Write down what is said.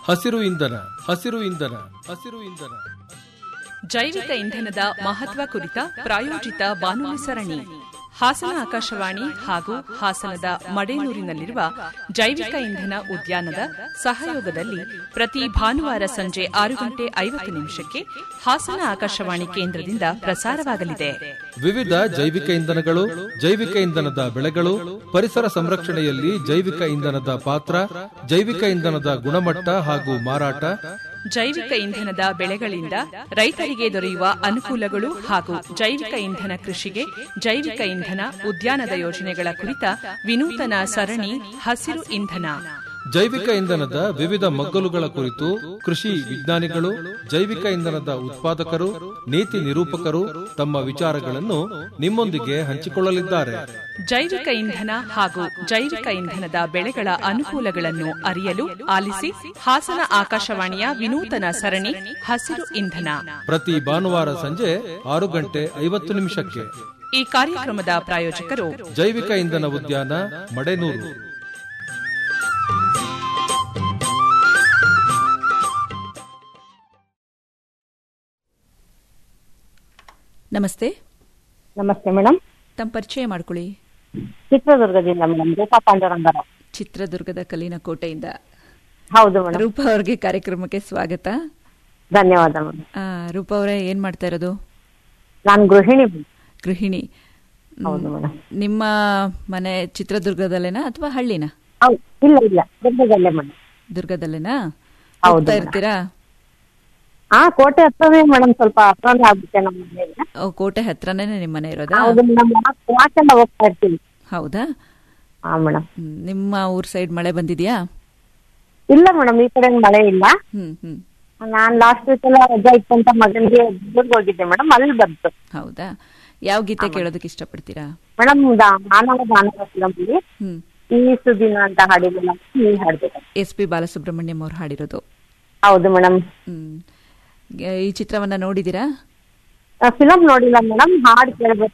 ಹಸಿರು ಇಂಧನ ಹಸಿರು ಇಂಧನ ಹಸಿರು ಇಂಧನ ಜೈವಿಕ ಇಂಧನದ ಮಹತ್ವ ಕುರಿತ ಪ್ರಾಯೋಜಿತ ಬಾನುಲಿ ಸರಣಿ ಹಾಸನ ಆಕಾಶವಾಣಿ ಹಾಗೂ ಹಾಸನದ ಮಡೇನೂರಿನಲ್ಲಿರುವ ಜೈವಿಕ ಇಂಧನ ಉದ್ಯಾನದ ಸಹಯೋಗದಲ್ಲಿ ಪ್ರತಿ ಭಾನುವಾರ ಸಂಜೆ ಆರು ಗಂಟೆ ಐವತ್ತು ನಿಮಿಷಕ್ಕೆ ಹಾಸನ ಆಕಾಶವಾಣಿ ಕೇಂದ್ರದಿಂದ ಪ್ರಸಾರವಾಗಲಿದೆ ವಿವಿಧ ಜೈವಿಕ ಇಂಧನಗಳು ಜೈವಿಕ ಇಂಧನದ ಬೆಳೆಗಳು ಪರಿಸರ ಸಂರಕ್ಷಣೆಯಲ್ಲಿ ಜೈವಿಕ ಇಂಧನದ ಪಾತ್ರ ಜೈವಿಕ ಇಂಧನದ ಗುಣಮಟ್ಟ ಹಾಗೂ ಮಾರಾಟ ಜೈವಿಕ ಇಂಧನದ ಬೆಳೆಗಳಿಂದ ರೈತರಿಗೆ ದೊರೆಯುವ ಅನುಕೂಲಗಳು ಹಾಗೂ ಜೈವಿಕ ಇಂಧನ ಕೃಷಿಗೆ ಜೈವಿಕ ಇಂಧನ ಉದ್ಯಾನದ ಯೋಜನೆಗಳ ಕುರಿತ ವಿನೂತನ ಸರಣಿ ಹಸಿರು ಇಂಧನ ಜೈವಿಕ ಇಂಧನದ ವಿವಿಧ ಮಗ್ಗಲುಗಳ ಕುರಿತು ಕೃಷಿ ವಿಜ್ಞಾನಿಗಳು ಜೈವಿಕ ಇಂಧನದ ಉತ್ಪಾದಕರು ನೀತಿ ನಿರೂಪಕರು ತಮ್ಮ ವಿಚಾರಗಳನ್ನು ನಿಮ್ಮೊಂದಿಗೆ ಹಂಚಿಕೊಳ್ಳಲಿದ್ದಾರೆ ಜೈವಿಕ ಇಂಧನ ಹಾಗೂ ಜೈವಿಕ ಇಂಧನದ ಬೆಳೆಗಳ ಅನುಕೂಲಗಳನ್ನು ಅರಿಯಲು ಆಲಿಸಿ ಹಾಸನ ಆಕಾಶವಾಣಿಯ ವಿನೂತನ ಸರಣಿ ಹಸಿರು ಇಂಧನ ಪ್ರತಿ ಭಾನುವಾರ ಸಂಜೆ ಆರು ಗಂಟೆ ಐವತ್ತು ನಿಮಿಷಕ್ಕೆ ಈ ಕಾರ್ಯಕ್ರಮದ ಪ್ರಾಯೋಜಕರು ಜೈವಿಕ ಇಂಧನ ಉದ್ಯಾನ ಮಡೆನೂರು ನಮಸ್ತೆ ನಮಸ್ತೆ ಮೇಡಮ್ ತಮ್ಮ ಪರಿಚಯ ಮಾಡ್ಕೊಳ್ಳಿ ಚಿತ್ರದುರ್ಗದಿಂದ ಮೇಡಮ್ ರೂಪಾ ಪಾಂಡುರಂಗರಾವ್ ಚಿತ್ರದುರ್ಗದ ಕಲ್ಲಿನ ಕೋಟೆಯಿಂದ ಹೌದು ಮೇಡಮ್ ರೂಪಾ ಅವ್ರಿಗೆ ಕಾರ್ಯಕ್ರಮಕ್ಕೆ ಸ್ವಾಗತ ಧನ್ಯವಾದ ಮೇಡಮ್ ಆ, ರೂಪಾ ಅವರೇ ಏನ್ ಮಾಡ್ತಾ ಇರೋದು ನಾನು ಗೃಹಿಣಿ madam. ಗೃಹಿಣಿ ಹ್ಮ್. ಹೌದು ಮೇಡಮ್ ನಿಮ್ಮ ಮನೆ ಚಿತ್ರದುರ್ಗದಲ್ಲೇನಾ ಅಥವಾ ಹಳ್ಳಿನಾ ಹೌದು ಇಲ್ಲ ಇಲ್ಲ ದುರ್ಗದಲ್ಲೇ ಮೇಡಮ್ ದುರ್ಗದಲ್ಲೇನಾ ಹೌದು ಹೋಗ್ತಾ madam. ಇರ್ತೀರಾ ಹಾ ಕೋಟೆ ಹತ್ರನೇ ಮೇಡಮ್ ಸ್ವಲ್ಪ ಹತ್ರನೇ ಆಗುತ್ತೆ ನಮ್ಮ ಮನೆಗೆ ಓ, ಕೋಟೆ ಹತ್ರನೇ ನಿಮ್ಮ ಮನೆ ಇರೋದಾ ಹೌದು ಮೇಡಮ್ ವಾಕೆಲ್ಲ ಹೋಗ್ತಾ ಇರ್ತೀವಿ ಹೌದಾ ಹಾ ಮೇಡಮ್ ಹ್ಮ್. ನಿಮ್ಮ ಊರ್ ಸೈಡ್ ಮಳೆ ಬಂದಿದ್ಯಾ ಇಲ್ಲ ಮೇಡಮ್ ಈ ಕಡೆ ಮಳೆ ಇಲ್ಲ ಹ್ಮ್ ಹ್ಮ್ ನಾನ್ ಲಾಸ್ಟ್ ವೀಕ್ ಎಲ್ಲ ರಜಾ ಇತ್ತಂತ ಮಗನಿಗೆ ದುರ್ಗ ಹೋಗಿದ್ದೆ ಮೇಡಮ್ ಅಲ್ಲಿ ಬಂತು ಹೌದಾ ಯಾವ ಗೀತೆ ಕೇಳೋದಕ್ಕೆ ಇಷ್ಟಪಡ್ತೀರಾ ಮೇಡಮ್ ಮಾನವ ದಾನವ ಫಿಲಂಲಿ ಹ್ಮ್ ಈ ಸುದಿನ ಅಂತ ಹಾಡಿಲ್ಲ ಈ ಹಾಡ್ಬೇಕು ಎಸ್ ಪಿ ಬಾಲಸುಬ್ರಹ್ಮಣ್ಯಂ ಅವ್ರು ಹಾಡಿರೋದು ಹೌದು ಮೇಡಮ್ ಹ್ಮ್ ಈ ಚಿತ್ರವನ್ನ ನೋಡಿದೀರಾ ಫಿಲಂ ನೋಡಿಲ್ಲ ಮೇಡಮ್ ಹಾಡು ಕೇಳ್ಬೇಕು